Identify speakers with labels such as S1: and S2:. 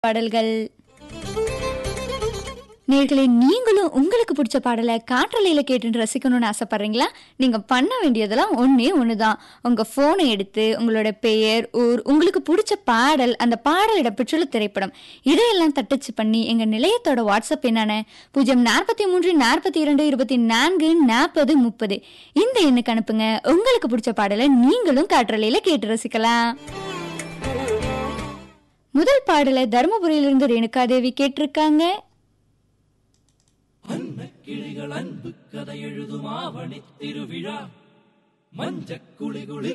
S1: பாடல்கள் நேர்களே நீங்களும் உங்களுக்கு பிடிச்ச பாடலை காற்றலையில கேட்டு ரசிக்கணும்னு ஆசைப்படுறீங்களா நீங்க பண்ண வேண்டியதெல்லாம் ஒண்ணே ஒண்ணுதான் உங்க போனை எடுத்து உங்களோட பெயர் ஊர் உங்களுக்கு பிடிச்ச பாடல் அந்த பாடல் இடம்பெற்றுள்ள திரைப்படம் இதையெல்லாம் தட்டச்சு பண்ணி எங்க நிலையத்தோட வாட்ஸ்அப் என்னன்னு பூஜ்ஜியம் நாற்பத்தி மூன்று நாற்பத்தி இரண்டு இருபத்தி நான்கு நாற்பது முப்பது இந்த எண்ணுக்கு அனுப்புங்க உங்களுக்கு பிடிச்ச பாடலை நீங்களும் காற்றலையில கேட்டு ரசிக்கலாம் முதல் பாடலை தருமபுரியிலிருந்து ரேணுகாதேவி கேட்டிருக்காங்க
S2: கிளிகள் அன்பு கதை எழுதும் ஆவணி திருவிழா மஞ்சக்குளி குளி